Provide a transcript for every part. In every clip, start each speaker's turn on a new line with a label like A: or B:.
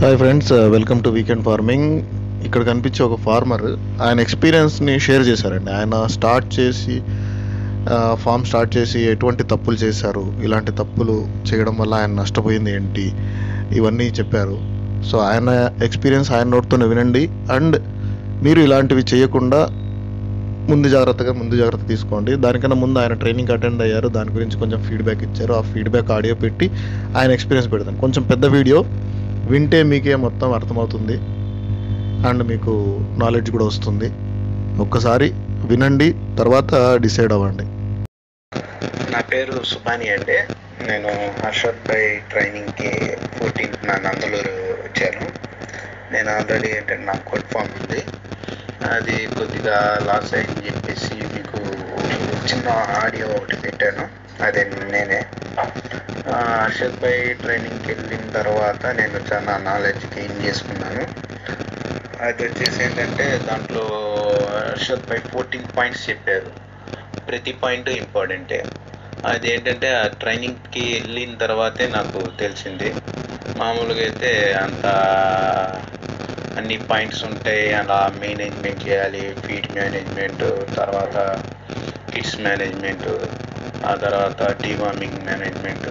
A: hi friends welcome to weekend farming ఇక్కడ కనిపించే ఒక ఫార్మర్ ఆయన ఎక్స్పీరియన్స్ని షేర్ చేశారండి ఆయన స్టార్ట్ చేసి ఫామ్ స్టార్ట్ చేసి ఎటువంటి తప్పులు చేశారు ఇలాంటి తప్పులు చేయడం వల్ల ఆయన నష్టపోయింది ఏంటి ఇవన్నీ చెప్పారు సో ఆయన ఎక్స్పీరియన్స్ ఆయన నోట్తోనే వినండి అండ్ మీరు ఇలాంటివి చేయకుండా ముందు జాగ్రత్తగా ముందు జాగ్రత్త తీసుకోండి దానికన్నా ముందు ఆయన ట్రైనింగ్ అటెండ్ అయ్యారు దాని గురించి కొంచెం ఫీడ్బ్యాక్ ఇచ్చారు ఆ ఫీడ్బ్యాక్ ఆడియో పెట్టి ఆయన ఎక్స్పీరియన్స్ పెడతాను కొంచెం పెద్ద వీడియో వింటే మీకే మొత్తం అర్థమవుతుంది అండ్ మీకు నాలెడ్జ్ కూడా వస్తుంది ఒక్కసారి వినండి తర్వాత డిసైడ్ అవ్వండి
B: నా పేరు సుబాని అండి నేను హర్షద్ బై ట్రైనింగ్కి ఫోర్టీన్త్ నా నందలూరు వచ్చాను నేను ఆల్రెడీ ఏంటంటే నాకు కోట్ ఫామ్ ఉంది అది కొద్దిగా లాస్ అయిందని చెప్పేసి మీకు చిన్న ఆడియో ఒకటి పెట్టాను అదే నేనే ఆ, హర్షద్ బై ట్రైనింగ్కి వెళ్ళిన తర్వాత నేను చాలా నాలెడ్జ్ గెయిన్ చేసుకున్నాను అది వచ్చేసి ఏంటంటే దాంట్లో హర్షద్ బై ఫోర్టీన్ పాయింట్స్ చెప్పారు ప్రతి పాయింట్ ఇంపార్టెంటే అది ఏంటంటే ఆ ట్రైనింగ్కి వెళ్ళిన తర్వాతే నాకు తెలిసింది మామూలుగా అయితే అంత అన్ని పాయింట్స్ ఉంటాయి అలా మేనేజ్మెంట్ చేయాలి ఫీడ్ మేనేజ్మెంట్ తర్వాత కిడ్స్ మేనేజ్మెంట్ ఆ తర్వాత డివార్మింగ్ మేనేజ్మెంట్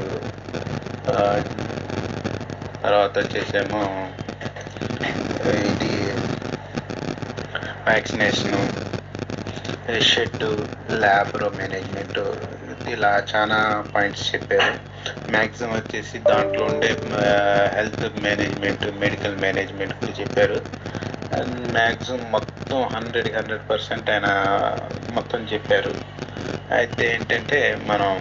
B: తర్వాత వచ్చేసేమో ఇది వ్యాక్సినేషను షెడ్ ల్యాబ్రో మేనేజ్మెంట్ ఇలా చాలా పాయింట్స్ చెప్పారు మ్యాక్సిమం వచ్చేసి దాంట్లో ఉండే హెల్త్ మేనేజ్మెంట్ మెడికల్ మేనేజ్మెంట్ కూడా చెప్పారు మ్యాక్సిమం మొత్తం హండ్రెడ్ హండ్రెడ్ పర్సెంట్ ఆయన మొత్తం చెప్పారు అయితే ఏంటంటే మనం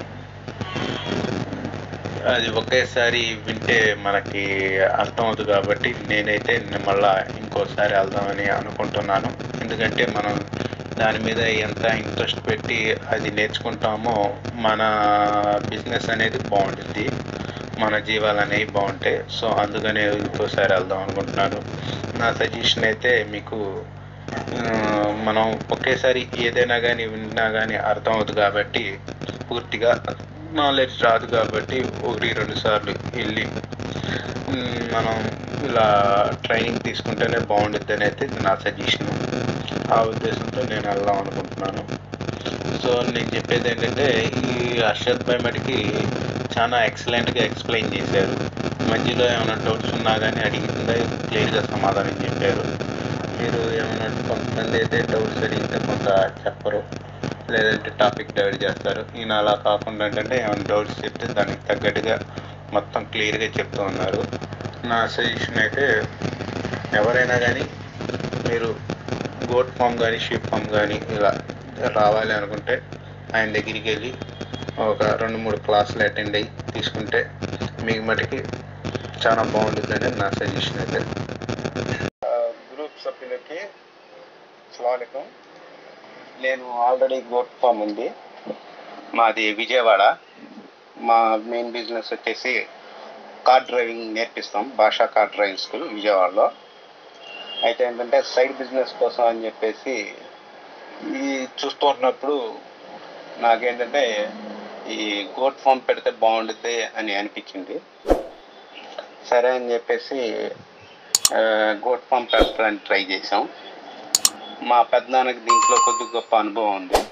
B: అది ఒకేసారి వింటే మనకి అర్థమవుతుంది కాబట్టి నేనైతే మళ్ళా ఇంకోసారి వెళ్దామని అనుకుంటున్నాను ఎందుకంటే మనం దాని మీద ఎంత ఇంట్రెస్ట్ పెట్టి అది నేర్చుకుంటామో మన బిజినెస్ అనేది బాగుంటుంది మన జీవాలు అనేవి బాగుంటాయి సో అందుకనే ఇంకోసారి వెళ్దాం అనుకుంటున్నాను నా సజెషన్ అయితే మీకు ఆ, మనం ఒకేసారి ఏదైనా కానీ విన్నా కానీ అర్థం అవుతుంది కాబట్టి పూర్తిగా నాలెడ్జ్ రాదు కాబట్టి ఒకటి రెండు సార్లు వెళ్ళి మ్, మనం ఇలా ట్రైనింగ్ తీసుకుంటేనే బాగుంటుంది అని అయితే నా సజెషన్ ఆ ఉద్దేశంతో నేను వెళ్దాం అనుకుంటున్నాను సో నేను చెప్పేది ఏంటంటే ఈ అర్షద్ భాయ్ మటుకి చాలా ఎక్సలెంట్గా ఎక్స్ప్లెయిన్ చేశారు మధ్యలో ఏమైనా డౌట్స్ ఉన్నా కానీ అడిగిందా క్లియర్గా సమాధానం చెప్పారు మీరు ఏమైనా కొంతమంది అయితే డౌట్స్ అడిగితే కొంత చెప్పరు లేదంటే టాపిక్ డైవర్ట్ చేస్తారు ఈయన అలా కాకుండా ఏంటంటే ఏమైనా డౌట్స్ చెప్తే దానికి తగ్గట్టుగా మొత్తం క్లియర్గా చెప్తూ ఉన్నారు నా సజెషన్ అయితే ఎవరైనా కానీ మీరు గోట్ ఫామ్ కానీ షీప్ ఫామ్ కానీ ఇలా రావాలి అనుకుంటే ఆయన దగ్గరికి వెళ్ళి ఒక రెండు మూడు క్లాసులు అటెండ్ అయ్యి తీసుకుంటే మీకు మటుకి చాలా బాగుంటుంది అనేది నా సజెషన్ అయితే గ్రూప్ సభ్యులకి అస్సలాముఅలైకుం నేను ఆల్రెడీ గోట్ ఫామ్ ఉంది మాది విజయవాడ మా మెయిన్ బిజినెస్ వచ్చేసి కార్ డ్రైవింగ్ నేర్పిస్తాం భాషా కార్ డ్రైవింగ్ స్కూల్ విజయవాడలో అయితే ఏంటంటే సైడ్ బిజినెస్ కోసం అని చెప్పేసి ఈ చూస్తున్నప్పుడు నాకేంటంటే ఈ గోట్ ఫామ్ పెడితే బాగుంటుంది అని అనిపించింది సరే అని చెప్పేసి ఆ, గోట్ ఫామ్ పెట్టడానికి ట్రై చేసాం మా పెద్దనాన్నకి దీంట్లో కొద్ది గొప్ప అనుభవం ఉంది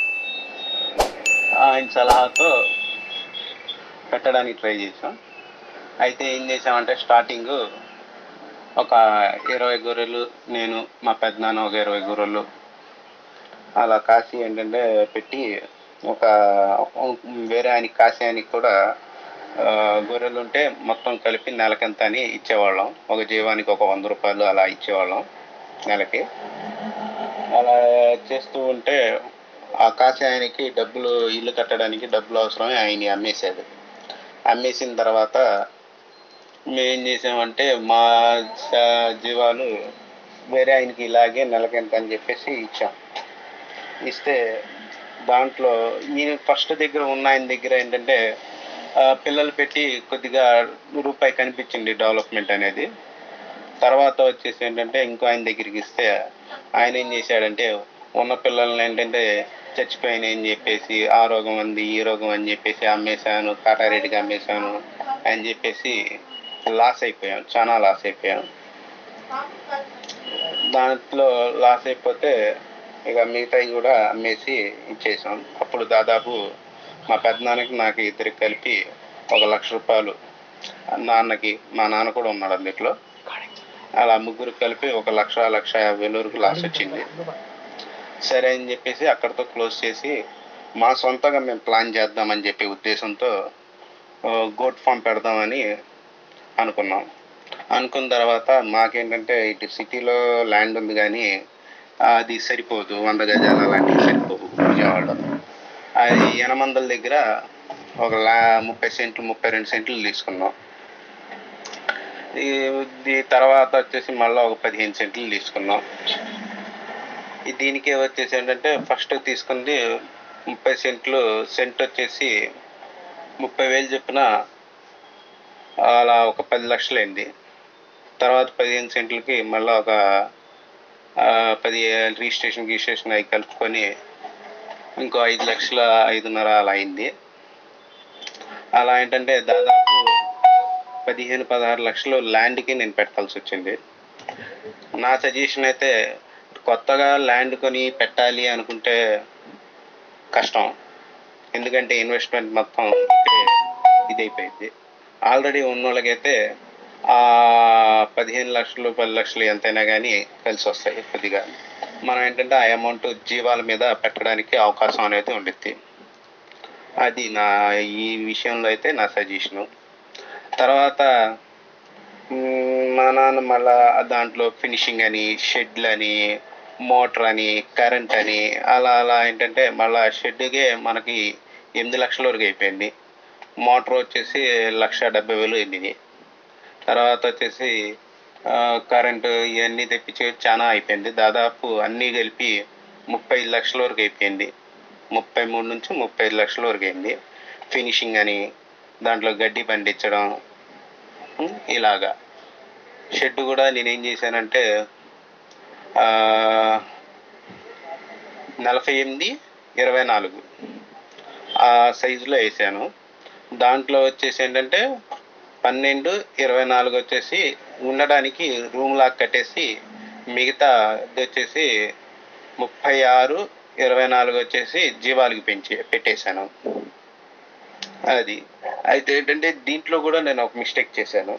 B: ఆయన సలహాతో పెట్టడానికి ట్రై చేసాం అయితే ఏం చేసామంటే స్టార్టింగ్ ఒక ఇరవై గొర్రెలు నేను మా పెద్దనాన్న ఒక ఇరవై గొర్రెలు అలా కాసి ఏంటంటే పెట్టి ఒక వేరే ఆయనకి కాసి ఆయనకి కూడా ఆ, గొర్రెలు ఉంటే మొత్తం కలిపి నెలకింత అని ఇచ్చేవాళ్ళం ఒక జీవానికి ఒక వంద రూపాయలు అలా ఇచ్చేవాళ్ళం నెలకి అలా చేస్తూ ఉంటే ఆ కాసి ఆయనకి డబ్బులు ఇల్లు కట్టడానికి డబ్బులు అవసరమై ఆయన్ని అమ్మేశాడు అమ్మేసిన తర్వాత మేమేం చేసామంటే మా స- జీవాలు వేరే ఆయనకి ఇలాగే నెలకింత అని చెప్పేసి ఇచ్చాం ఇస్తే దాంట్లో ఈయన ఫస్ట్ దగ్గర ఉన్న ఆయన దగ్గర ఏంటంటే ఆ, పిల్లలు పెట్టి కొద్దిగా రూపాయి కనిపించింది డెవలప్మెంట్ అనేది తర్వాత వచ్చేసి ఏంటంటే ఇంకో ఆయన దగ్గరికి ఇస్తే ఆయన ఏం చేశాడంటే ఉన్న పిల్లల్ని ఏంటంటే చచ్చిపోయినాయి అని చెప్పేసి ఆ రోగం ఉంది ఈ రోగం అని చెప్పేసి అమ్మేశాను కాటారెడ్డికి అమ్మేశాను అని చెప్పేసి లాస్ అయిపోయాం చాలా లాస్ అయిపోయాం దాంట్లో లాస్ అయిపోతే ఇక మిగతాయి కూడా అమ్మేసి ఇచ్చేసాం అప్పుడు దాదాపు మా పెద్దనాన్నకి నాకు ఇద్దరికి కలిపి ఒక లక్ష రూపాయలు నాన్నకి మా నాన్న కూడా ఉన్నాడు అందులో అలా ముగ్గురు కలిపి ఒక లక్ష లక్ష యాభై వేల వరకు లాస్ వచ్చింది సరే అని చెప్పేసి అక్కడితో క్లోజ్ చేసి మా సొంతంగా మేము ప్లాన్ చేద్దామని చెప్పే ఉద్దేశంతో గోట్ ఫామ్ పెడదామని అనుకున్నాం అనుకున్న తర్వాత మాకేంటంటే ఇటు సిటీలో ల్యాండ్ ఉంది కానీ అది సరిపోదు వంద గజాలు అలాంటివి సరిపోవు విజయవాడలో అది యనమందల దగ్గర ఒక లా ముప్పై సెంట్లు ముప్పై రెండు సెంట్లు తీసుకున్నాం ఈ ఈ తర్వాత వచ్చేసి మళ్ళీ ఒక పదిహేను సెంట్లు తీసుకున్నాం ఈ దీనికి వచ్చేసి ఏంటంటే ఫస్ట్ తీసుకుంది ముప్పై సెంట్లు సెంట్ వచ్చేసి ముప్పై వేలు చొప్పున అలా ఒక పది లక్షలు అయింది తర్వాత పదిహేను సెంట్లకి మళ్ళీ ఒక ఆ, పది రిజిస్ట్రేషన్ రిజిస్ట్రేషన్ అవి కలుపుకొని ఇంకో ఐదు లక్షల ఐదున్నర అలా అయింది అలా ఏంటంటే దాదాపు పదిహేను పదహారు లక్షలు ల్యాండ్కి నేను పెట్టాల్సి వచ్చింది నా సజెషన్ అయితే కొత్తగా ల్యాండ్ కొని పెట్టాలి అనుకుంటే కష్టం ఎందుకంటే ఇన్వెస్ట్మెంట్ మొత్తం ఇక్కడే ఇదైపోయింది ఆల్రెడీ ఉన్న వాళ్ళకైతే ఆ పదిహేను లక్షలు పది లక్షలు ఎంతైనా కానీ కలిసి వస్తాయి కొద్దిగా మనం ఏంటంటే ఆ అమౌంట్ జీవాల మీద పెట్టడానికి అవకాశం అనేది ఉండిద్ది అది నా ఈ విషయంలో అయితే నా సజెషను తర్వాత మ్, మా నాన్న మళ్ళా దాంట్లో ఫినిషింగ్ అని షెడ్లు అని మోటార్ అని కరెంట్ అని అలా అలా ఏంటంటే మళ్ళా షెడ్కే మనకి ఎనిమిది లక్షల వరకు అయిపోయింది మోటార్ వచ్చేసి లక్ష డెబ్బై వేలు అయింది తర్వాత వచ్చేసి ఆ, కరెంటు ఇవన్నీ తెప్పించి చాలా అయిపోయింది దాదాపు అన్నీ కలిపి ముప్పై ఐదు లక్షల వరకు అయిపోయింది ముప్పై మూడు నుంచి ముప్పై ఐదు లక్షల వరకు అయింది ఫినిషింగ్ అని దాంట్లో గడ్డి పండించడం ఉం, ఇలాగా షెడ్ కూడా నేనేం చేశానంటే ఆ, నలభై ఎనిమిది ఇరవై నాలుగు ఆ సైజులో వేసాను దాంట్లో వచ్చేసి ఏంటంటే పన్నెండు ఇరవై నాలుగు వచ్చేసి ఉండడానికి రూమ్ లాగా కట్టేసి మిగతా ఇది వచ్చేసి ముప్పై ఆరు ఇరవై నాలుగు వచ్చేసి జీవాలకి పెంచి పెట్టేశాను అది అయితే ఏంటంటే దీంట్లో కూడా నేను ఒక మిస్టేక్ చేశాను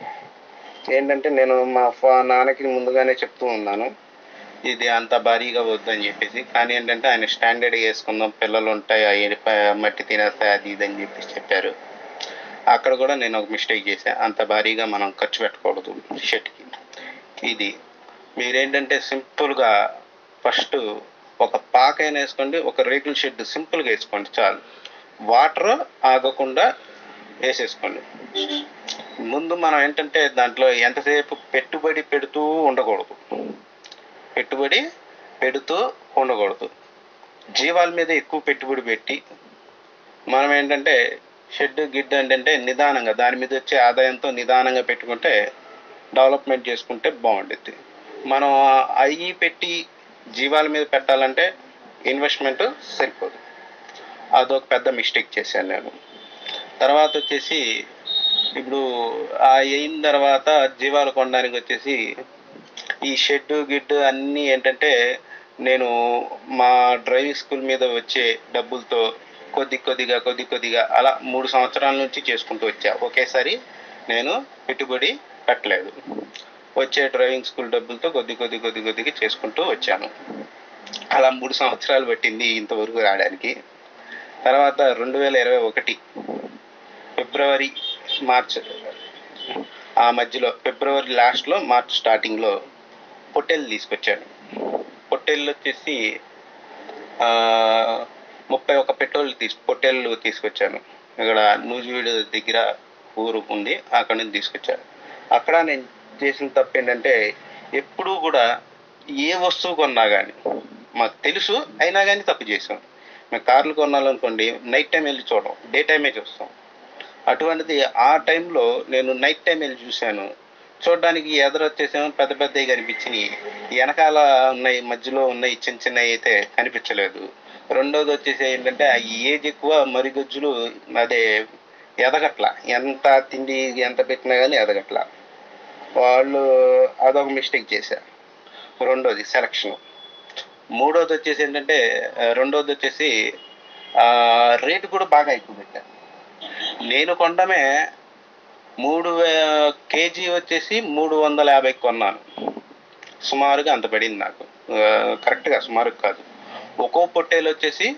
B: ఏంటంటే నేను మా ఫా నాన్నకి ముందుగానే చెప్తూ ఉన్నాను ఇది అంత భారీగా వద్దని చెప్పేసి కానీ ఏంటంటే ఆయన స్టాండర్డ్ వేసుకుందాం పిల్లలు ఉంటాయి అవి ప- మట్టి తినేస్తాయి అది ఇది అని చెప్పేసి చెప్పారు అక్కడ కూడా నేను ఒక మిస్టేక్ చేశాను అంత భారీగా మనం ఖర్చు పెట్టకూడదు షర్ట్కి ఇది మీరేంటంటే సింపుల్గా ఫస్ట్ ఒక పాకైనా వేసుకోండి ఒక రేకుల షెడ్ సింపుల్గా వేసుకోండి చాలు వాటర్ ఆగకుండా వేసేసుకోండి ముందు మనం ఏంటంటే దాంట్లో ఎంతసేపు పెట్టుబడి పెడుతూ ఉండకూడదు పెట్టుబడి పెడుతూ ఉండకూడదు జీవాల మీద ఎక్కువ పెట్టుబడి పెట్టి మనం ఏంటంటే షెడ్ గిడ్ ఏంటంటే నిదానంగా దాని మీద వచ్చే ఆదాయంతో నిదానంగా పెట్టుకుంటే డెవలప్మెంట్ చేసుకుంటే బాగుంటుంది మనం అవి పెట్టి జీవాల మీద పెట్టాలంటే ఇన్వెస్ట్మెంట్ సరిపోదు అదొక పెద్ద మిస్టేక్ చేశాను నేను తర్వాత వచ్చేసి ఇప్పుడు ఆ అయిన తర్వాత జీవాలు కొనడానికి వచ్చేసి ఈ షెడ్ గిడ్ అన్నీ ఏంటంటే నేను మా డ్రైవింగ్ స్కూల్ మీద వచ్చే డబ్బులతో కొద్ది కొద్దిగా కొద్ది కొద్దిగా అలా మూడు సంవత్సరాల నుంచి చేసుకుంటూ వచ్చా ఒకేసారి నేను పెట్టుబడి పెట్టలేదు వచ్చే డ్రైవింగ్ స్కూల్ డబ్బులతో కొద్ది కొద్ది కొద్ది కొద్దిగా చేసుకుంటూ వచ్చాను అలా మూడు సంవత్సరాలు పట్టింది ఇంతవరకు రావడానికి తర్వాత రెండు వేల ఇరవై ఒకటి ఫిబ్రవరి మార్చ్ ఆ మధ్యలో ఫిబ్రవరి లాస్ట్లో మార్చ్ స్టార్టింగ్లో పొట్టేలు తీసుకొచ్చాను పొట్టేళ్ళు వచ్చేసి ఆ, ముప్పై ఒక పెట్రోల్ తీసు పొట్టేళ్ళు తీసుకొచ్చాను ఇక్కడ నూజివీడు దగ్గర ఊరు ఉంది అక్కడ నుంచి తీసుకొచ్చాను అక్కడ నేను చేసిన తప్పు ఏంటంటే ఎప్పుడూ కూడా ఏ వస్తువు కొన్నా కానీ మాకు తెలుసు అయినా కానీ తప్పు చేసాం మేము కార్లు కొనాలనుకోండి నైట్ టైం వెళ్ళి చూడం డే టైమే చూస్తాం అటువంటిది ఆ టైంలో నేను నైట్ టైం వెళ్ళి చూశాను చూడడానికి ఎదురు వచ్చేసేమో పెద్ద పెద్దవి కనిపించినాయి వెనకాల ఉన్నాయి మధ్యలో ఉన్నాయి చిన్న చిన్నవి అయితే కనిపించలేదు రెండోది వచ్చేసి ఏంటంటే ఆ ఏజ్ ఎక్కువ మరిగొజ్జులు అదే
C: ఎదగట్ల ఎంత తిండి ఎంత పెట్టినా కానీ ఎదగట్ల వాళ్ళు అదొక మిస్టేక్ చేశారు రెండోది సెలక్షన్ మూడోది వచ్చేసి ఏంటంటే ఆ, రెండోది వచ్చేసి ఆ, రేటు కూడా బాగా ఎక్కువ పెట్టారు నేను కొనడమే మూడు వే- కేజీ వచ్చేసి మూడు వందల యాభై కొన్నాను సుమారుగా అంత పడింది నాకు ఆ, కరెక్ట్గా సుమారుగా కాదు ఒక్కో పొట్టేలు వచ్చేసి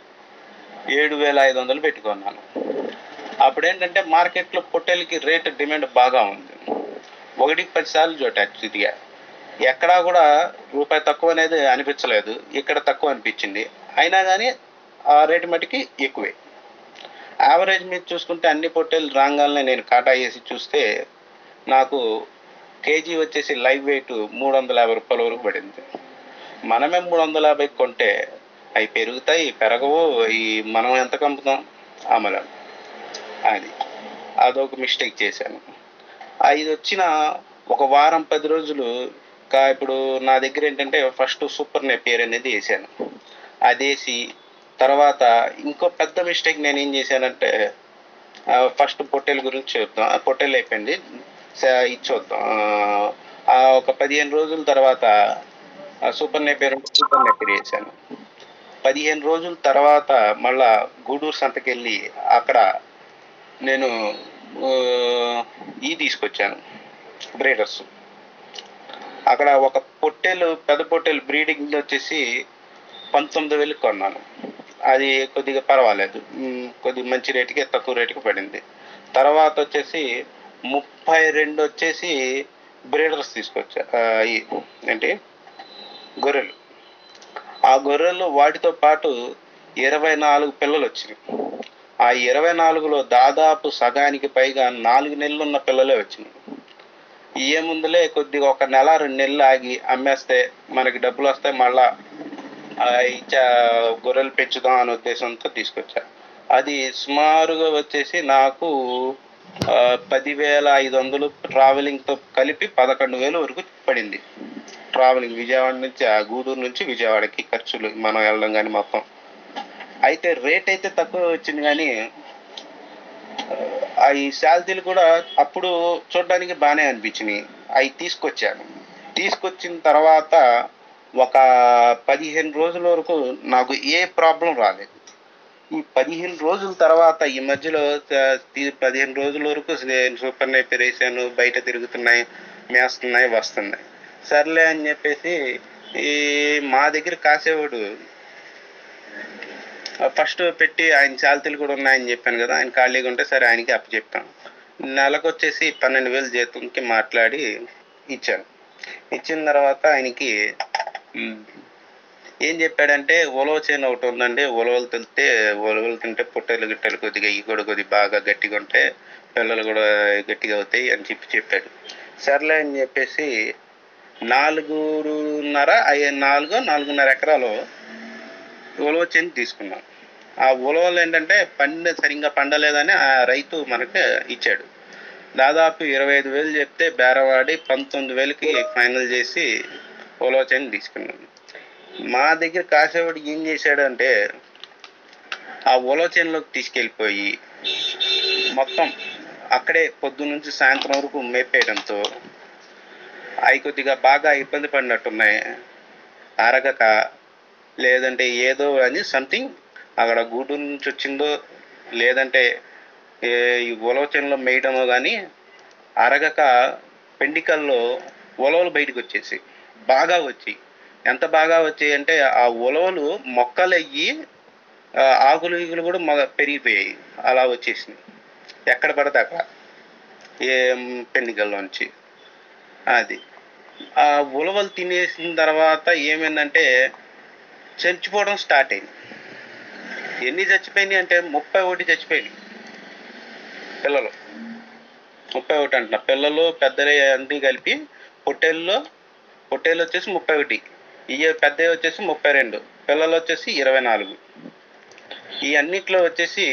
C: ఏడు వేల ఐదు వందలు పెట్టుకున్నాను అప్పుడు ఏంటంటే మార్కెట్లో పొట్టేలకి రేట్ డిమాండ్ బాగా ఉంది ఒకటికి పది సార్లు చూడచ్చు ఇదిగా ఎక్కడా కూడా రూపాయి తక్కువ అనేది అనిపించలేదు ఇక్కడ తక్కువ అనిపించింది అయినా కానీ ఆ రేటు మటుకి ఎక్కువే యావరేజ్ మీద చూసుకుంటే అన్ని పొట్టేలు రాగానే నేను కాటా వేసి చూస్తే నాకు కేజీ వచ్చేసి లైవ్ వెయిట్ మూడు వందల యాభై రూపాయల వరకు పడింది మనమే మూడు వందల యాభై కొంటే అవి పెరుగుతాయి పెరగవు ఈ మనం ఎంత కంపుతాం అమలం అది అదొక మిస్టేక్ చేశాను ఇది వచ్చిన ఒక వారం పది రోజులు కా ఇప్పుడు నా దగ్గర ఏంటంటే ఫస్ట్ సూపర్ నెపియర్ అనేది వేసాను అది వేసి తర్వాత ఇంకో పెద్ద మిస్టేక్ నేను ఏం చేశానంటే ఫస్ట్ పొట్టేల గురించి చూద్దాం ఆ పొట్టేలు అయిపోయింది స- ఇది చూద్దాం ఆ, ఆ ఒక పదిహేను రోజుల తర్వాత ఆ సూపర్ నెపియర్ సూపర్ నెపియర్ వేసాను పదిహేను రోజుల తర్వాత మళ్ళా గూడూరు సంతకెళ్ళి అక్కడ నేను ఆ, ఈ తీసుకొచ్చాను బ్రీడర్స్ అక్కడ ఒక పొట్టేలు పెద్ద పొట్టేలు బ్రీడింగ్ వచ్చేసి పంతొమ్మిది వేలు కొన్నాను అది కొద్దిగా పర్వాలేదు మ్, కొద్దిగా మంచి రేటుకి తక్కువ రేటుకి పడింది తర్వాత వచ్చేసి ముప్పై రెండు వచ్చేసి బ్రీడర్స్ తీసుకొచ్చా ఆ, ఈ ఏంటి గొర్రెలు ఆ గొర్రెలు వాటితో పాటు ఇరవై నాలుగు పిల్లలు వచ్చినాయి ఆ ఇరవై నాలుగులో దాదాపు సగానికి పైగా నాలుగు నెలలు ఉన్న పిల్లలే వచ్చినాయి ఏముందులే కొద్దిగా ఒక నెల రెండు నెలలు ఆగి అమ్మేస్తే మనకి డబ్బులు వస్తాయి మళ్ళా ఆ, ఇచ్చా గొర్రెలు పెంచుదాం అనే ఉద్దేశంతో తీసుకొచ్చా అది సుమారుగా వచ్చేసి నాకు ఆ, పదివేల ఐదు వందలు ట్రావెలింగ్తో కలిపి పదకొండు వేలు వరకు పడింది ట్రావెలింగ్ విజయవాడ నుంచి ఆ గూడూరు నుంచి విజయవాడకి ఖర్చులు మనం వెళ్ళడం కానీ మొత్తం అయితే రేట్ అయితే తక్కువ వచ్చింది కానీ ఆ ఈ శాలరీలు కూడా అప్పుడు చూడడానికి బాగానే అనిపించినాయి అవి తీసుకొచ్చాను తీసుకొచ్చిన తర్వాత ఒక పదిహేను రోజుల వరకు నాకు ఏ ప్రాబ్లం రాలేదు ఈ పదిహేను రోజుల తర్వాత ఈ మధ్యలో త- తీ- పదిహేను రోజుల వరకు నేను సూపర్ నైపర్ వేసాను బయట తిరుగుతున్నాయి మేస్తున్నాయి వస్తున్నాయి సర్లే అని చెప్పేసి ఈ మా దగ్గర కాసేవాడు ఫస్ట్ పెట్టి ఆయన శాలరీలు కూడా ఉన్నాయని చెప్పాను కదా ఆయన ఖాళీగా ఉంటే సరే ఆయనకి అప్పచెప్పాను నెలకు వచ్చేసి పన్నెండు వేలు జీతంకి మాట్లాడి ఇచ్చాను ఇచ్చిన తర్వాత ఆయనకి మ్, ఏం చెప్పాడంటే ఉలవ చేను ఒకటి ఉందండి ఉలవలు తింటే ఉలవలు తింటే పుట్టలు గిట్టలు కొద్దిగా ఇవి కూడా కొద్దిగా బాగా గట్టిగా ఉంటే పిల్లలు కూడా గట్టిగా అవుతాయి అని చెప్పి చెప్పాడు సర్లే అని చెప్పేసి నాలుగున్నర ఐ- నాలుగు నాలుగున్నర ఎకరాలు ఉలవ చేను తీసుకున్నాం ఆ ఉలవలు ఏంటంటే పండ సరిగ్గా పండలేదని ఆ రైతు మనకు ఇచ్చాడు దాదాపు ఇరవై ఐదు వేలు చెప్తే బేరవాడి పంతొమ్మిది వేలకి ఫైనల్ చేసి ఉలవ చేను తీసుకున్నాం మా దగ్గర కాసేవాడు ఏం చేశాడంటే ఆ ఉలవ చేనులోకి తీసుకెళ్ళిపోయి మొత్తం అక్కడే పొద్దు నుంచి సాయంత్రం వరకు మేపేయడంతో అవి కొద్దిగా బాగా ఇబ్బంది పడినట్టున్నాయి అరగక లేదంటే ఏదో అని సంథింగ్ అక్కడ గూడూరు నుంచి వచ్చిందో లేదంటే ఏ, ఈ ఉలవచనలో మేయడమో కానీ అరగక పెండికల్లో ఉలవలు బయటకు వచ్చేసి బాగా వచ్చి ఎంత బాగా వచ్చాయి అంటే ఆ ఉలవలు మొక్కలు అయ్యి ఆ, ఆకులు ఈగులు కూడా మొగ పెరిగిపోయాయి అలా వచ్చేసినాయి ఎక్కడ పడితే అక్కడ ఏ పెండికల్లోంచి అది ఆ ఉలవలు తినేసిన తర్వాత ఏమైందంటే చచ్చిపోవడం స్టార్ట్ అయింది ఎన్ని చచ్చిపోయినాయి అంటే ముప్పై ఒకటి చచ్చిపోయినాయి పిల్లలు ముప్పై ఒకటి అంటున్నా పిల్లలు పెద్దలు అన్నీ కలిపి పొట్టేళ్ళు పొట్టేళ్ళు వచ్చేసి ముప్పై ఒకటి ఇవి పెద్దవి వచ్చేసి ముప్పై రెండు పిల్లలు వచ్చేసి ఇరవై నాలుగు ఈ అన్నిట్లో వచ్చేసి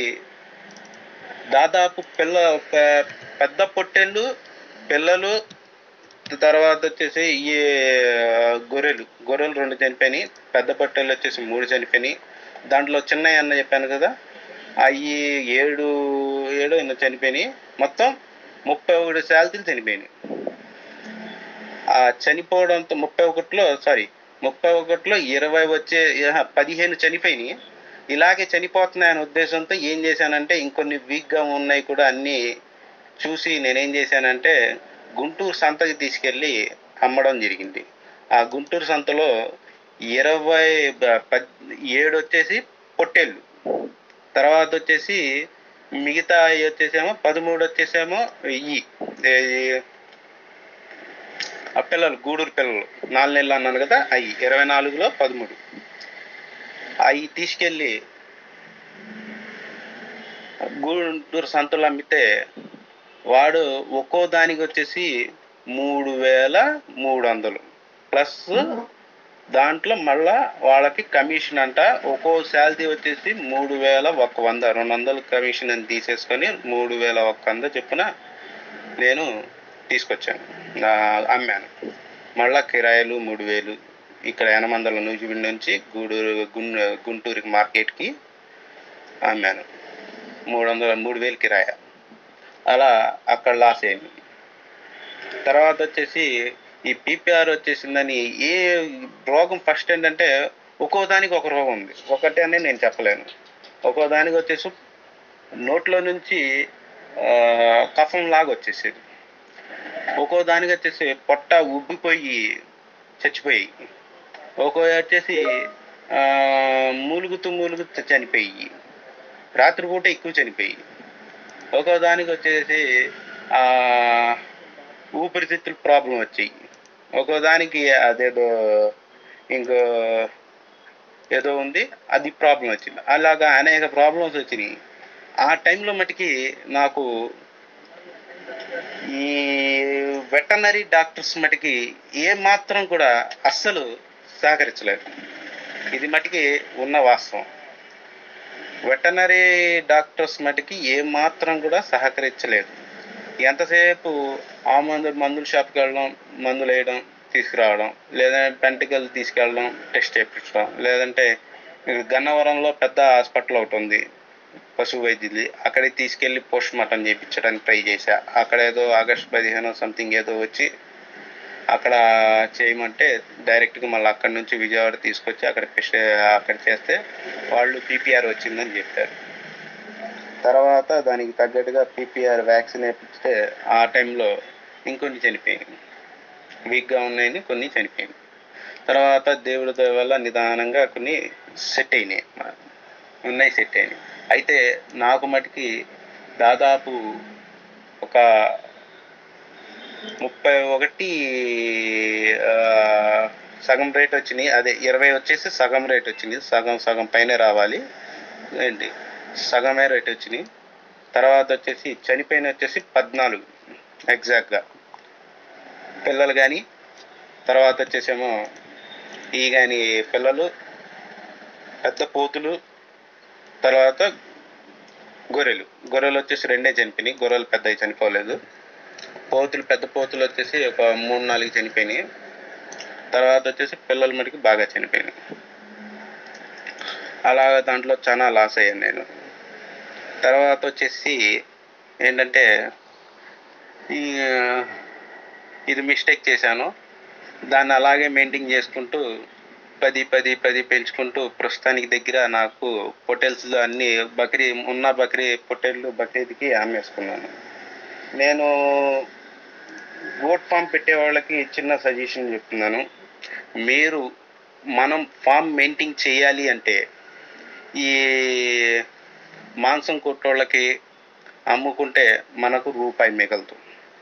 C: దాదాపు పిల్ల పె- పెద్ద పొట్టేళ్ళు పిల్లలు తర్వాత వచ్చేసి ఈ గొర్రెలు గొర్రెలు రెండు చనిపోయినాయి పెద్ద పొట్టేళ్ళు వచ్చేసి మూడు చనిపోయినాయి దాంట్లో చిన్నవి అన్న చెప్పాను కదా అవి ఏడు ఏడో ఎన్నో చనిపోయినాయి మొత్తం ముప్పై ఒకటి శాలరీలు చనిపోయినాయి ఆ చనిపోవడంతో ముప్పై ఒకటిలో సారీ ముప్పై ఒకటిలో ఇరవై వచ్చే ఆహా, పదిహేను చనిపోయినాయి ఇలాగే చనిపోతున్నాయనే ఉద్దేశంతో ఏం చేశానంటే ఇంకొన్ని వీక్గా ఉన్నాయి కూడా అన్నీ చూసి నేనేం చేశానంటే గుంటూరు సంతకి తీసుకెళ్ళి అమ్మడం జరిగింది ఆ గుంటూరు సంతలో ఇరవై బ- పద్ ఏడు వచ్చేసి పొట్టేళ్ళు తర్వాత వచ్చేసి మిగతా అవి వచ్చేసేమో పదమూడు వచ్చేసేమో ఇవి ఏ- ఆ పిల్లలు గూడూరు పిల్లలు నాలుగు నెలలు అన్నాను కదా అవి ఇరవై నాలుగులో పదమూడు అవి తీసుకెళ్ళి గుంటూరు సంతలో అమ్మితే వాడు ఒక్కో దానికి వచ్చేసి మూడు వేల మూడు వందలు ప్లస్ దాంట్లో మళ్ళా వాళ్ళకి కమిషన్ అంట ఒక్కో శాలరీ వచ్చేసి మూడు వేల ఒక్క వంద రెండు వందలు కమిషన్ అని తీసేసుకొని మూడు వేల ఒక్క వంద చొప్పున నేను తీసుకొచ్చాను నా అమ్మాను మళ్ళా కిరాయిలు మూడు వేలు ఇక్కడ యనమందల నూజివీడు నుంచి గూడూరు గున్ గుంటూరు మార్కెట్కి అమ్మాను మూడు వందల మూడు వేలు కిరాయ అలా అక్కడ లాస్ అయింది తర్వాత వచ్చేసి ఈ పీపీఆర్ వచ్చేసిందని ఏ రోగం ఫస్ట్ ఏంటంటే ఒక్కో దానికి ఒక రోగం ఉంది ఒకటే అని నేను చెప్పలేను ఒక్కో దానికి వచ్చేసి నోట్లో నుంచి ఆ, కఫం లాగా వచ్చేసేది ఒక్కో దానికి వచ్చేసి పొట్ట ఉబ్బిపోయి చచ్చిపోయి ఒక్కో వచ్చేసి ఆ, మూలుగుతూ మూలుగుతూ చనిపోయి రాత్రిపూట ఎక్కువ చనిపోయి ఒక్కో దానికి వచ్చేసి ఆ, ఊపిరితిత్తుల ప్రాబ్లం వచ్చాయి ఒక్కో దానికి అదేదో ఇంకో ఏదో ఉంది అది ప్రాబ్లం వచ్చింది అలాగా అనేక ప్రాబ్లమ్స్ వచ్చినాయి ఆ టైంలో మటుకి నాకు ఈ వెటనరీ డాక్టర్స్ మటుకి ఏ మాత్రం కూడా అస్సలు సహకరించలేదు ఇది మటుకి ఉన్న వాస్తవం వెటనరీ డాక్టర్స్ మటుకి ఏ మాత్రం కూడా సహకరించలేదు ఎంతసేపు ఆ మందు మందుల షాప్కి వెళ్ళడం మందులు వేయడం తీసుకురావడం లేదంటే పెంటికల్ తీసుకెళ్ళడం టెస్ట్ చేయించడం లేదంటే ఇక్కడ గన్నవరంలో పెద్ద హాస్పిటల్ ఒకటి ఉంది పశు వైద్యుది అక్కడికి తీసుకెళ్ళి పోస్ట్ మార్టం చేయించడానికి ట్రై చేశా అక్కడ ఏదో ఆగస్ట్ పదిహేను సంథింగ్ ఏదో వచ్చి అక్కడ చేయమంటే డైరెక్ట్గా మళ్ళీ అక్కడ నుంచి విజయవాడ తీసుకొచ్చి అక్కడ ఫిష్ అక్కడ చేస్తే వాళ్ళు పీపీఆర్ వచ్చిందని చెప్పారు తర్వాత దానికి తగ్గట్టుగా పీపీఆర్ వ్యాక్సిన్ వేపిస్తే ఆ టైంలో ఇంకొన్ని చనిపోయాయి వీక్గా ఉన్నాయని కొన్ని చనిపోయాయి తర్వాత దేవుడి దయ వల్ల నిదానంగా కొన్ని సెట్ అయినాయి ఉన్నాయి సెట్ అయినాయి అయితే నాకు మటుకి దాదాపు ఒక ముప్పై ఒకటి ఆ, సగం రేట్ వచ్చినాయి అదే ఇరవై వచ్చేసి సగం రేట్ వచ్చింది సగం సగం పైన రావాలి ఏంటి సగమే రేట్ వచ్చినాయి తర్వాత వచ్చేసి చనిపోయిన వచ్చేసి పద్నాలుగు ఎగ్జాక్ట్గా పిల్లలు కానీ తర్వాత వచ్చేసేమో ఈ కానీ పిల్లలు పెద్ద పోతులు తర్వాత గొర్రెలు గొర్రెలు వచ్చేసి రెండే చనిపోయినాయి గొర్రెలు పెద్దవి చనిపోలేదు పోతులు పెద్ద పోతులు వచ్చేసి ఒక మూడు నాలుగు చనిపోయినాయి తర్వాత వచ్చేసి పిల్లల మటుకు బాగా చనిపోయినాయి అలా దాంట్లో చాలా లాస్ అయ్యాను నేను తర్వాత వచ్చేసి ఏంటంటే ఈ ఇది మిస్టేక్ చేశాను దాన్ని అలాగే మెయింటైన్ చేసుకుంటూ పది పది పది పెంచుకుంటూ ప్రస్తుతానికి దగ్గర నాకు పొటేల్స్లో అన్ని బకరీ ఉన్న బకరీ పొటేళ్ళు బక్రీద్కి అమ్మేసుకున్నాను నేను గోట్ ఫామ్ పెట్టే వాళ్ళకి చిన్న సజెషన్ చెప్తున్నాను మీరు మనం ఫామ్ మెయింటైన్ చేయాలి అంటే ఈ మాంసం కొట్టోళ్ళకి అమ్ముకుంటే మనకు రూపాయి మిగలదు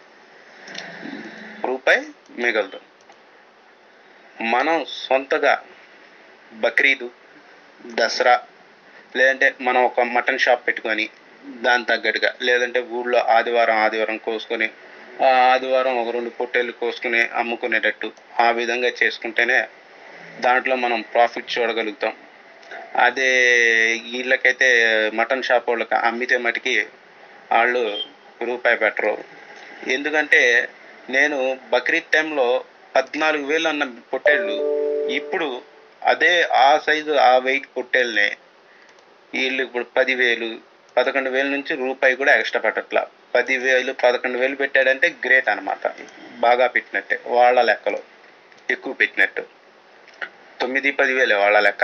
C: రూపాయి మిగలదు మనం సొంతగా బక్రీదు దసరా లేదంటే మనం ఒక మటన్ షాప్ పెట్టుకొని దాని తగ్గట్టుగా లేదంటే ఊళ్ళో ఆదివారం ఆదివారం కోసుకొని ఆ ఆదివారం ఒక రెండు పొట్టేళ్ళు కోసుకుని అమ్ముకునేటట్టు ఆ విధంగా చేసుకుంటేనే దాంట్లో మనం ప్రాఫిట్ చూడగలుగుతాం అదే వీళ్ళకైతే మటన్ షాప్ వాళ్ళకి అమ్మితే మటుకి వాళ్ళు రూపాయి పెట్టరు ఎందుకంటే నేను బక్రీద్ టైంలో పద్నాలుగు వేలు అన్న పొట్టేళ్ళు ఇప్పుడు అదే ఆ సైజు ఆ వెయిట్ పొట్టేళ్ళనే వీళ్ళు ఇప్పుడు పదివేలు పదకొండు వేల నుంచి రూపాయి కూడా ఎక్స్ట్రా పెట్టట్లా పదివేలు పదకొండు వేలు పెట్టాడంటే గ్రేట్ అనమాట బాగా పెట్టినట్టే వాళ్ళ లెక్కలో ఎక్కువ పెట్టినట్టు తొమ్మిది పదివేలే వాళ్ళ లెక్క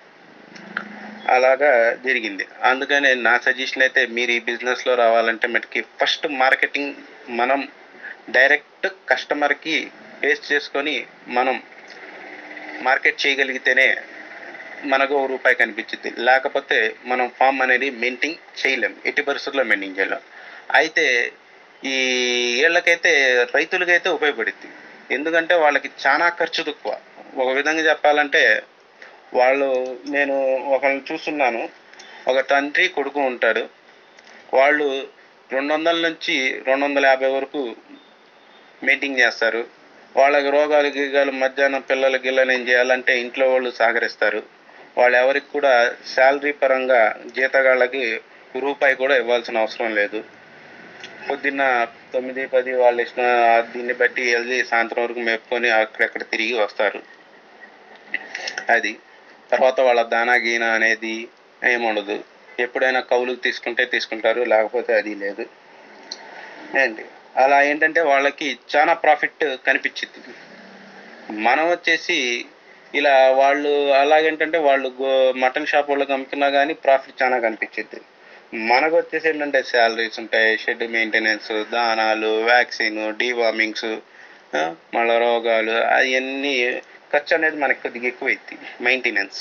C: అలాగా జరిగింది అందుకనే నా సజెషన్ అయితే మీరు ఈ బిజినెస్లో రావాలంటే మటుకి ఫస్ట్ మార్కెటింగ్ మనం డైరెక్ట్ కస్టమర్కి ఫేస్ చేసుకొని మనం మార్కెట్ చేయగలిగితేనే మనకు ఓ రూపాయి కనిపించింది లేకపోతే మనం ఫామ్ అనేది మెయింటైన్ చేయలేం ఎట్టి పరిస్థితుల్లో మెయింటైన్ చేయలేం అయితే ఈ వీళ్ళకైతే రైతులకైతే ఉపయోగపడుద్ది ఎందుకంటే వాళ్ళకి చాలా ఖర్చు తక్కువ ఒక విధంగా చెప్పాలంటే వాళ్ళు నేను ఒకరిని చూస్తున్నాను ఒక తండ్రి కొడుకు ఉంటాడు వాళ్ళు రెండు వందల నుంచి రెండు వందల యాభై వరకు మెయింటైన్ చేస్తారు వాళ్ళకి రోగాలు గీగాలు మధ్యాహ్నం పిల్లల గిల్లలు ఏం చేయాలంటే ఇంట్లో వాళ్ళు సహకరిస్తారు వాళ్ళు ఎవరికి కూడా శాలరీ పరంగా జీతగాళ్ళకి రూపాయి కూడా ఇవ్వాల్సిన అవసరం లేదు పొద్దున్న తొమ్మిది పది వాళ్ళు ఇచ్చిన దీన్ని బట్టి వెళ్ళి సాయంత్రం వరకు మేపుకొని అక్కడెక్కడ తిరిగి వస్తారు అది తర్వాత వాళ్ళ దానా గీన అనేది ఏముండదు ఎప్పుడైనా కౌలుకు తీసుకుంటే తీసుకుంటారు లేకపోతే అది లేదు ఏంటి అలా ఏంటంటే వాళ్ళకి చాలా ప్రాఫిట్ కనిపించింది మనం వచ్చేసి ఇలా వాళ్ళు అలాగేంటంటే వాళ్ళు గో- మటన్ షాప్ వాళ్ళకి అమ్ముతున్నా కానీ ప్రాఫిట్ చాలా కనిపించింది మనకు వచ్చేసి ఏంటంటే శాలరీస్ ఉంటాయి షెడ్ మెయింటెనెన్స్ దానాలు వ్యాక్సిన్ డీవార్మింగ్స్ మళ్ళీ రోగాలు అవన్నీ ఖర్చు అనేది మనకి కొద్దిగా ఎక్కువ అవుతుంది మెయింటెనెన్స్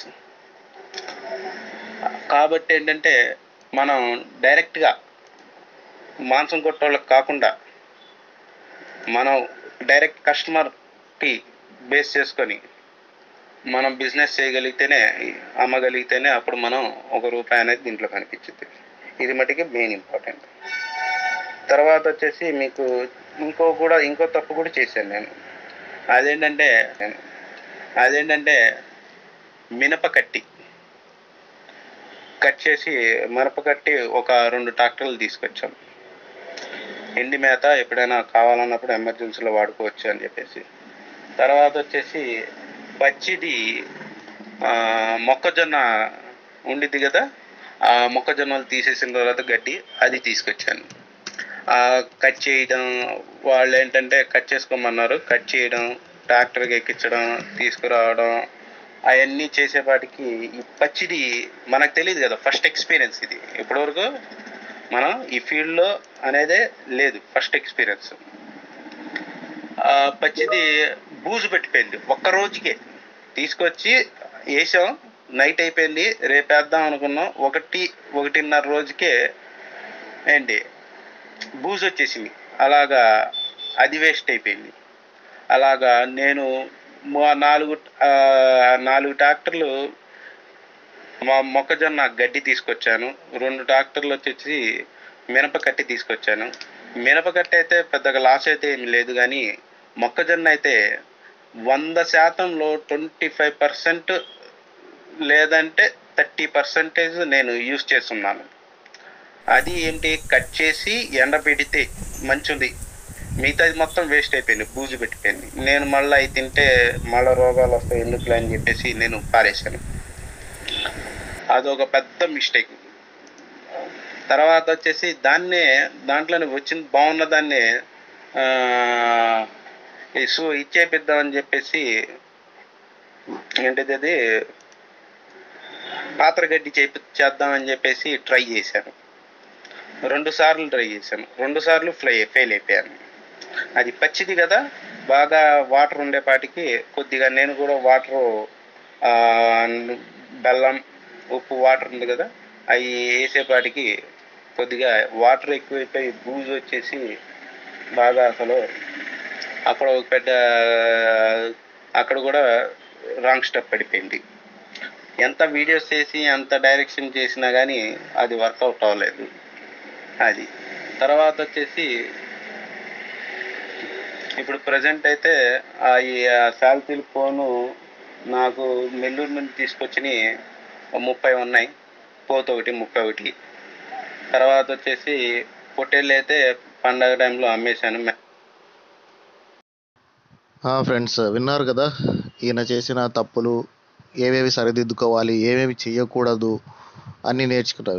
C: కాబట్టి ఏంటంటే మనం డైరెక్ట్గా మాంసం కొట్టోళ్ళకి కాకుండా మనం డైరెక్ట్ కస్టమర్కి బేస్ చేసుకొని మనం బిజినెస్ చేయగలిగితేనే అమ్మగలిగితేనే అప్పుడు మనం ఒక రూపాయి అనేది దీంట్లో కనిపించింది ఇది మటుకి మెయిన్ ఇంపార్టెంట్ తర్వాత వచ్చేసి మీకు ఇంకో కూడా ఇంకో తప్పు కూడా చేశాను నేను అదేంటంటే అదేంటంటే మినప కట్టి కట్ చేసి మినప కట్టి ఒక రెండు ట్రాక్టర్లు తీసుకొచ్చాం ఎండి మేత ఎప్పుడైనా కావాలన్నప్పుడు ఎమర్జెన్సీలో వాడుకోవచ్చు అని చెప్పేసి తర్వాత వచ్చేసి పచ్చిది ఆ, మొక్కజొన్న ఉండిద్ది కదా ఆ మొక్కజొన్నలు తీసేసిన తర్వాత గడ్డి అది తీసుకొచ్చాను ఆ, కట్ చేయడం వాళ్ళు ఏంటంటే కట్ చేసుకోమన్నారు కట్ చేయడం ట్రాక్టర్కి ఎక్కించడం తీసుకురావడం అవన్నీ చేసేపాటికి ఈ పచ్చిది మనకు తెలియదు కదా ఫస్ట్ ఎక్స్పీరియన్స్ ఇది ఇప్పటివరకు మనం ఈ ఫీల్డ్లో అనేదే లేదు ఫస్ట్ ఎక్స్పీరియన్స్ ఆ పచ్చిది బూజు పెట్టిపోయింది ఒక్క రోజుకే తీసుకొచ్చి వేసాం నైట్ అయిపోయింది రేపు వేద్దాం అనుకున్నాం ఒకటి ఒకటిన్నర రోజుకే ఏంటి బూజు వచ్చేసింది అలాగా అది వేస్ట్ అయిపోయింది అలాగా నేను మా నాలుగు ఆ, నాలుగు ట్రాక్టర్లు మా మొక్కజొన్న గడ్డి తీసుకొచ్చాను రెండు ట్రాక్టర్లు వచ్చేసి మినప కట్టి తీసుకొచ్చాను మినప కట్టి అయితే పెద్దగా లాస్ అయితే ఏమి లేదు కానీ మొక్కజొన్న అయితే వంద శాతంలో ట్వంటీ ఫైవ్ పర్సెంట్ లేదంటే థర్టీ పర్సెంటేజ్ నేను యూస్ చేస్తున్నాను అది ఏంటి కట్ చేసి ఎండబెడితే మంచిది మిగతాది మొత్తం వేస్ట్ అయిపోయింది బూజు పెట్టిపోయింది నేను మళ్ళీ అవి తింటే మళ్ళీ రోగాలు వస్తాయి ఎందుకులే అని చెప్పేసి నేను పారేశాను అదొక పెద్ద మిస్టేక్ తర్వాత వచ్చేసి దాన్నే దాంట్లోనే వచ్చింది బాగున్న దాన్నే ఆ, ఈ సో ఇచ్చేపిద్దామని చెప్పేసి ఏంటిది అది పాత్రగడ్డి చేపి చేద్దామని చెప్పేసి ట్రై చేశాను రెండు సార్లు ట్రై చేశాను రెండు సార్లు ఫ్లై ఫెయిల్ అయిపోయాను అది పచ్చిది కదా బాగా వాటర్ ఉండేపాటికి కొద్దిగా నేను కూడా వాటర్ బెల్లం ఉప్పు వాటర్ ఉంది కదా అవి వేసేపాటికి కొద్దిగా వాటర్ ఎక్కువైపోయి బూజు వచ్చేసి బాగా అసలు అక్కడ ఒక పెద్ద అక్కడ కూడా రాంగ్ స్టెప్ పడిపోయింది ఎంత వీడియోస్ చేసి ఎంత డైరెక్షన్ చేసినా కానీ అది వర్కౌట్ అవ్వలేదు అది తర్వాత వచ్చేసి ఇప్పుడు ప్రజెంట్ అయితే ఆ ఈ శాల్తీల ఫోను నాకు నెల్లూరు నుండి తీసుకొచ్చి ముప్పై ఉన్నాయి పోత్ ఒకటి ముప్పై ఒకటి తర్వాత వచ్చేసి పొట్టేళ్ళు అయితే పండగ టైంలో అమ్మేశాను
A: ఫ్రెండ్స్ విన్నారు కదా ఈయన చేసిన తప్పులు ఏవేవి సరిదిద్దుకోవాలి ఏవేవి చేయకూడదు అన్నీ నేర్చుకున్నవి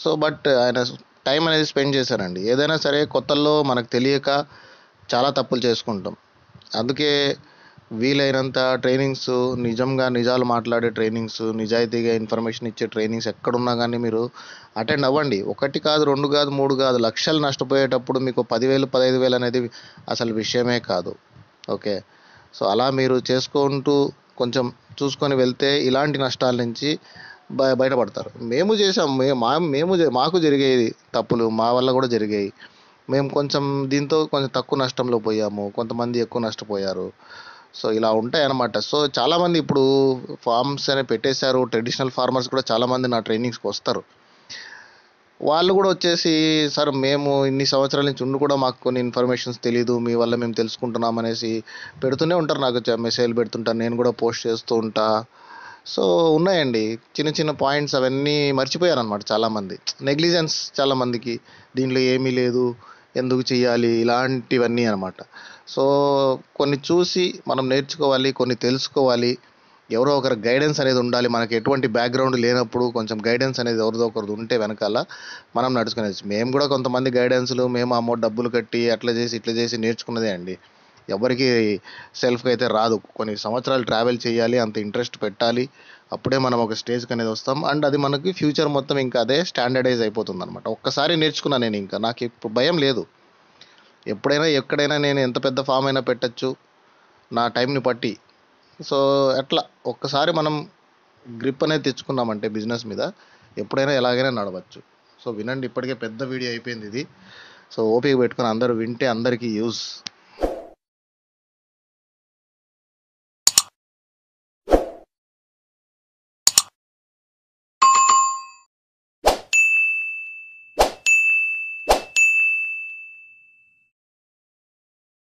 A: సో బట్ ఆయన టైం అనేది స్పెండ్ చేశారండి ఏదైనా సరే కొత్తల్లో మనకు తెలియక చాలా తప్పులు చేసుకుంటాం అందుకే వీలైనంత ట్రైనింగ్స్ నిజంగా నిజాలు మాట్లాడే ట్రైనింగ్స్ నిజాయితీగా ఇన్ఫర్మేషన్ ఇచ్చే ట్రైనింగ్స్ ఎక్కడున్నా కానీ మీరు అటెండ్ అవ్వండి ఒకటి కాదు రెండు కాదు మూడు కాదు లక్షలు నష్టపోయేటప్పుడు మీకు పదివేలు పదహైదు వేలు అనేది అసలు విషయమే కాదు ఓకే సో అలా మీరు చేసుకుంటూ కొంచెం చూసుకొని వెళ్తే ఇలాంటి నష్టాల నుంచి బయ బయటపడతారు మేము చేసాం మే మా మేము జ- మాకు జరిగేది తప్పులు మా వల్ల కూడా జరిగాయి మేము కొంచెం దీంతో కొంచెం తక్కువ నష్టంలో పోయాము కొంతమంది ఎక్కువ నష్టపోయారు సో ఇలా ఉంటాయి అన్నమాట సో చాలామంది ఇప్పుడు ఫార్మ్స్ అని పెట్టేశారు ట్రెడిషనల్ ఫార్మర్స్ కూడా చాలామంది నా ట్రైనింగ్స్కి వస్తారు వాళ్ళు కూడా వచ్చేసి సార్ మేము ఇన్ని సంవత్సరాల నుంచి ఉండి కూడా మాకు కొన్ని ఇన్ఫర్మేషన్స్ తెలియదు మీ వల్ల మేము తెలుసుకుంటున్నాం అనేసి పెడుతూనే ఉంటారు నాకు మెసేజ్లు పెడుతుంటాను నేను కూడా పోస్ట్ చేస్తూ ఉంటా సో ఉన్నాయండి చిన్న చిన్న పాయింట్స్ అవన్నీ మర్చిపోయారు అనమాట చాలామంది నెగ్లిజెన్స్ చాలామందికి దీంట్లో ఏమీ లేదు ఎందుకు చేయాలి ఇలాంటివన్నీ అనమాట సో కొన్ని చూసి మనం నేర్చుకోవాలి కొన్ని తెలుసుకోవాలి ఎవరో ఒకరి గైడెన్స్ అనేది ఉండాలి మనకి ఎటువంటి బ్యాక్గ్రౌండ్ లేనప్పుడు కొంచెం గైడెన్స్ అనేది ఎవరిదో ఒకరిది ఉంటే వెనకాల మనం నడుచుకునేది మేము కూడా కొంతమంది గైడెన్స్లు మేము అమ్మో డబ్బులు కట్టి అట్లా చేసి ఇట్లా చేసి నేర్చుకున్నదే అండి ఎవరికి సెల్ఫ్గా అయితే రాదు కొన్ని సంవత్సరాలు ట్రావెల్ చేయాలి అంత ఇంట్రెస్ట్ పెట్టాలి అప్పుడే మనం ఒక స్టేజ్కి అనేది వస్తాం అండ్ అది మనకి ఫ్యూచర్ మొత్తం ఇంకా అదే స్టాండర్డైజ్ అయిపోతుంది అనమాట ఒక్కసారి నేర్చుకున్నా నేను ఇంకా నాకు ఇప్పుడు భయం లేదు ఎప్పుడైనా ఎక్కడైనా నేను ఎంత పెద్ద ఫామ్ అయినా పెట్టచ్చు నా టైంని బట్టి సో అట్లా ఒక్కసారి మనం గ్రిప్ అనేది తెచ్చుకున్నామంటే బిజినెస్ మీద ఎప్పుడైనా ఎలాగైనా నడవచ్చు సో వినండి ఇప్పటికే పెద్ద వీడియో అయిపోయింది ఇది సో ఓపిక పెట్టుకొని అందరూ వింటే అందరికీ యూస్